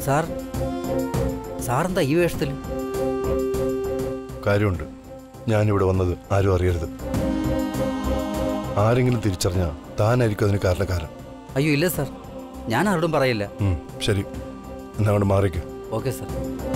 Sir സാറെന്താ ഈ വേഷത്തിൽ കാര്യമുണ്ട് ഞാനിവിടെ വന്നത് ആരും അറിയരുത് ആരെങ്കിലും തിരിച്ചറിഞ്ഞാൽ താനായിരിക്കും അതിന് കാരണക്കാരൻ അയ്യോ ഇല്ല സാർ ഞാൻ ആരോടും പറയില്ല ഉം, ശരി എന്നാ അവിടെ മാറിക്ക് ഓക്കെ സാർ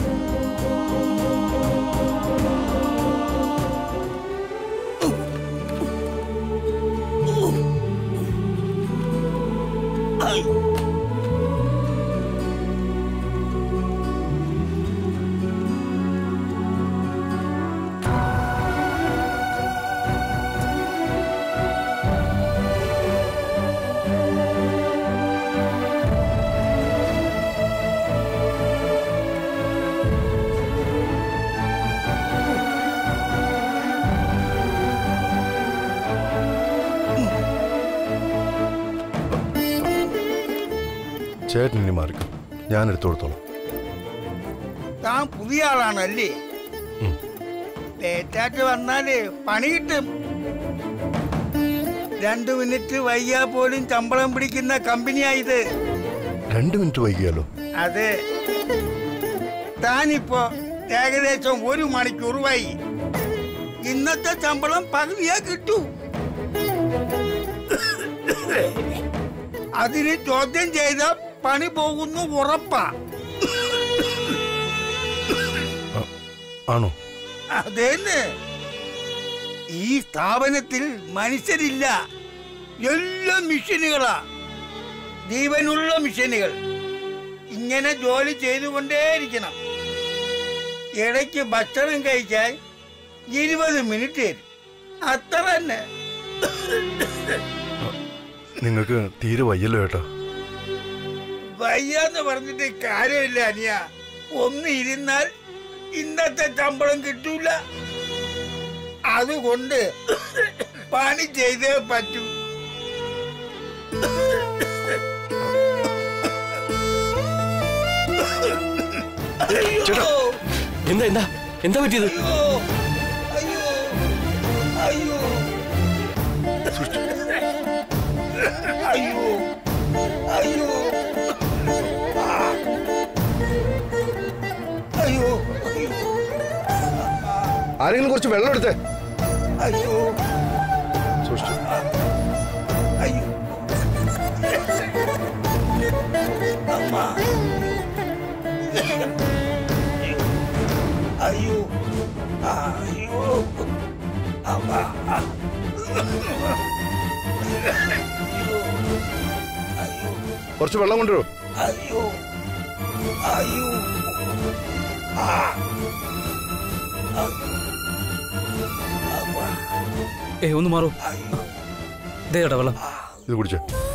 ചേട്ടൻ ഇനി മാറിക്കും ഞാൻ എടുത്തു കൊടുത്തോളാം താൻ പുതിയ ആളാണല്ലേ ഉം. ലേറ്റായിട്ട് വന്നാല് പണി കിട്ടും രണ്ടു മിനിറ്റ് വൈകിയാ പോലും ശമ്പളം പിടിക്കുന്ന കമ്പനിയാ ഇത് രണ്ട് മിനിറ്റ് വൈകിയാലോ അതെ താനിപ്പോ ഏകദേശം ഒരു മണിക്കൂർ വൈകി ഇന്നത്തെ ശമ്പളം പകുതിയാ കിട്ടൂ അതിന് ചോദ്യം ചെയ്ത പണി പോകുന്നു ഉറപ്പാ ആണോ അതേന്ന് ഈ സ്ഥാപനത്തിൽ മനുഷ്യരില്ല എല്ലാം മിഷനുകളാ ജീവനുള്ള മിഷനുകൾ ഇങ്ങനെ ജോലി ചെയ്തുകൊണ്ടേയിരിക്കണം ഇടയ്ക്ക് ഭക്ഷണം കഴിക്കാൻ ഇരുപത് മിനിറ്റ് തരും അത്ര തന്നെ നിങ്ങൾക്ക് തീരെ വയ്യല്ലോ ഏട്ടാ വയ്യാന്ന് പറഞ്ഞിട്ട് കാര്യമില്ല അനിയ ഒന്ന് ഇരുന്നാൽ ഇന്നത്തെ ശമ്പളം കിട്ടൂല അതുകൊണ്ട് പണി ചെയ്തേ പറ്റൂ ചേട്ടാ എന്താ എന്താ എന്താ പറ്റിയത് അയ്യോ അയ്യോ അയ്യോ അയ്യോ ആ. അയ്യോ അയ്യോ ആരെങ്കിലും കുറച്ച് വെള്ളം എടുത്തേ അയ്യോ സൂക്ഷിച്ചു അയ്യോ അമ്മ അയ്യോ അയ്യോ അമ്മ അയ്യോ കുറച്ച് വെള്ളം കൊണ്ടുവരൂ അയ്യോ അയ്യോ ആ ഏ ഒന്ന് മാറൂ അയ്യോ ദേ ചേട്ടാ വെള്ളം ഇത് കുടിച്ചേ